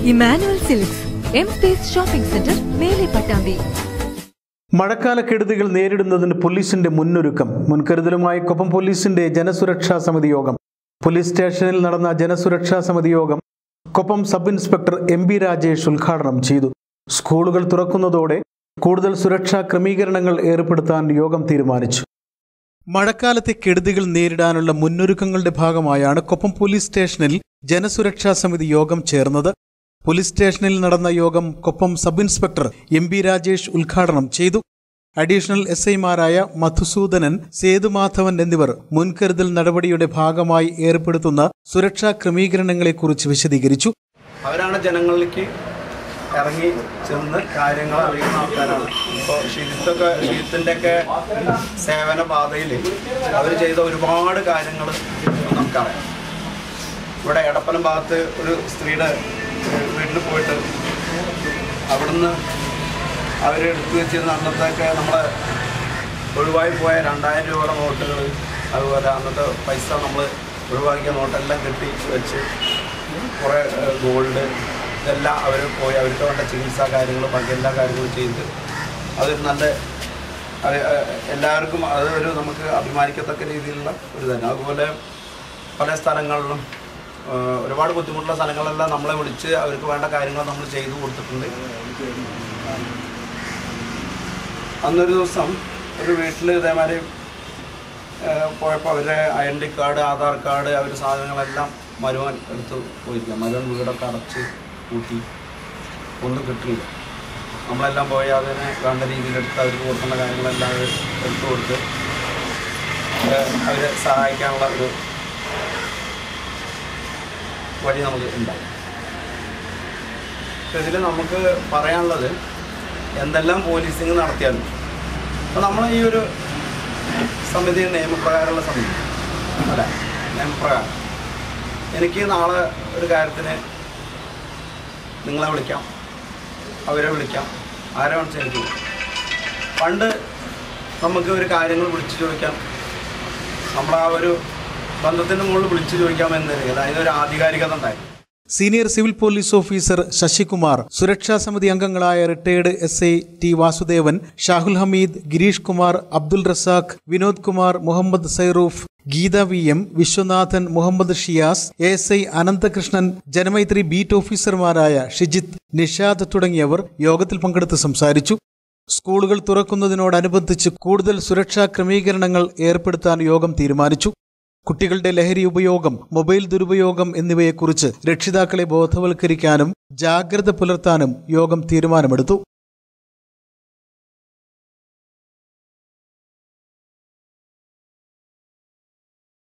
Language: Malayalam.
Emmanuel silks M space shopping centre മേലെ പട്ടാമ്പി മഴക്കാല കെടുതികൾ നേരിടുന്നതിന് പോലീസിന്റെ മുന്നൊരുക്കം മുൻകരുതലുമായി കൊപ്പം പോലീസിന്റെ ജനസുരക്ഷാ സമിതി യോഗം പോലീസ് സ്റ്റേഷനിൽ നടന്ന ജനസുരക്ഷാ സമിതി യോഗം Koppam sub inspector M B Rajesh ഉദ്ഘാടനം ചെയ്തു സ്കൂളുകൾ തുറക്കുന്നതോടെ കൂടുതൽ സുരക്ഷാ ക്രമീകരണങ്ങൾ ഏർപ്പെടുത്താൻ യോഗം തീരുമാനിച്ചു മഴക്കാലത്തെ കെടുതികൾ നേരിടാനുള്ള മുന്നൊരുക്കങ്ങളുടെ ഭാഗമായാണ് കൊപ്പം പോലീസ് സ്റ്റേഷനിൽ ജനസുരക്ഷാ സമിതി യോഗം ചേർന്നത് പോലീസ് സ്റ്റേഷനിൽ നടന്ന യോഗം Koppam sub inspector M B Rajesh ഉദ്ഘാടനം ചെയ്തു അഡീഷണൽ എസ് ഐമാരായ മധുസൂദനൻ സേതുമാധവൻ എന്നിവർ മുൻകരുതൽ നടപടിയുടെ ഭാഗമായി ഏർപ്പെടുത്തുന്ന സുരക്ഷാ ക്രമീകരണങ്ങളെക്കുറിച്ച് വിശദീകരിച്ചു അവരാണ് ജനങ്ങളിലേക്ക് ഇറങ്ങി ചെന്ന് കാര്യങ്ങൾ അറിയുന്ന ആൾക്കാരാണ് ഇപ്പോൾ ഷീത്തൊക്കെ ഷീത്തിൻ്റെ ഒക്കെ സേവന പാതയിൽ അവർ ചെയ്ത ഒരുപാട് കാര്യങ്ങൾ നമുക്കറിയാം ഇവിടെ എടപ്പനം ഭാഗത്ത് ഒരു സ്ത്രീയുടെ ഏഹ്, വീട്ടിൽ പോയിട്ട് അവിടുന്ന് അവർ എടുത്തു വെച്ചിരുന്ന അന്നത്തെയൊക്കെ നമ്മളെ ഒഴിവായി പോയ രണ്ടായിരം രൂപയുടെ നോട്ടുകൾ അതുപോലെ അന്നത്തെ പൈസ നമ്മൾ ഒഴിവാക്കിയ നോട്ടെല്ലാം കെട്ടി വെച്ച് കുറേ ഗോൾഡ് ഇതെല്ലാം അവർ പോയി അവർക്ക് വേണ്ട ചികിത്സാ കാര്യങ്ങൾ ബാക്കി എല്ലാ കാര്യങ്ങളും ചെയ്ത് അതൊരു നല്ല അത് എല്ലാവർക്കും അത് ഒരു നമുക്ക് അഭിമാനിക്കത്തക്ക രീതിയിലുള്ള ഒരു തന്നെ അതുപോലെ പല സ്ഥലങ്ങളിലും ആ, ഒരുപാട് ബുദ്ധിമുട്ടുള്ള സ്ഥലങ്ങളെല്ലാം നമ്മളെ വിളിച്ച് അവർക്ക് വേണ്ട കാര്യങ്ങൾ നമ്മൾ ചെയ്തു കൊടുത്തിട്ടുണ്ട് അന്നൊരു ദിവസം ഒരു വീട്ടിൽ ഇതേമാതിരി പോയപ്പോൾ അവരുടെ ഐഡൻറ്റി കാർഡ് ആധാർ കാർഡ് അവർ സാധനങ്ങളെല്ലാം മരുവൻ എടുത്ത് പോയിരിക്കാം മരുവൻ വീടൊക്കെ അടച്ച് കൂട്ടി ഒന്നും കിട്ടില്ല നമ്മളെല്ലാം പോയി അതിനെ വേണ്ട രീതിയിലെടുത്ത് അവർക്ക് കൊടുക്കേണ്ട കാര്യങ്ങളെല്ലാം അവർ എടുത്തു കൊടുത്ത് അവരെ സഹായിക്കാനുള്ള ഒരു വഴി നമുക്ക് ഉണ്ടാവും പക്ഷെ ഇതിൽ നമുക്ക് പറയാനുള്ളത് എന്തെല്ലാം പോലീസിങ് നടത്തിയാലും അപ്പോൾ നമ്മൾ ഈ ഒരു സമിതി നിയമപ്രകാരമുള്ള സമിതി അല്ല നിയമപ്രകാരം എനിക്ക് നാളെ ഒരു കാര്യത്തിന് നിങ്ങളെ വിളിക്കാം അവരെ വിളിക്കാം ആരെ വേണമെന്ന് എനിക്ക് വിളിക്കാം. പണ്ട് നമുക്ക് ഒരു കാര്യങ്ങൾ വിളിച്ചു ചോദിക്കാം നമ്മൾ ആ ഒരു ബന്ധത്തിൻ്റെ മുകളിൽ വിളിച്ചു ചോദിക്കാമെന്ന് അതായത് ഒരു ആധികാരികത ഉണ്ടായിരുന്നു senior civil police officer Sasikumar സുരക്ഷാ സമിതി അംഗങ്ങളായ retired S I T Vasudevan Shahul Hameed Girish Kumar Abdul Razak Vinod Kumar Muhammad Sairoof Geetha V M Viswanathan Muhammad Shiyas A S I Ananthakrishnan Janamaithri beat ഓഫീസർമാരായ ഷിജിത്ത് നിഷാദ് തുടങ്ങിയവർ യോഗത്തിൽ പങ്കെടുത്ത് സംസാരിച്ചു സ്കൂളുകൾ തുറക്കുന്നതിനോടനുബന്ധിച്ച് കൂടുതൽ സുരക്ഷാ ക്രമീകരണങ്ങൾ ഏർപ്പെടുത്താൻ യോഗം തീരുമാനിച്ചു കുട്ടികളുടെ ലഹരി ഉപയോഗം മൊബൈൽ ദുരുപയോഗം എന്നിവയെക്കുറിച്ച് രക്ഷിതാക്കളെ ബോധവൽക്കരിക്കാനും ജാഗ്രത പുലർത്താനും യോഗം തീരുമാനമെടുത്തു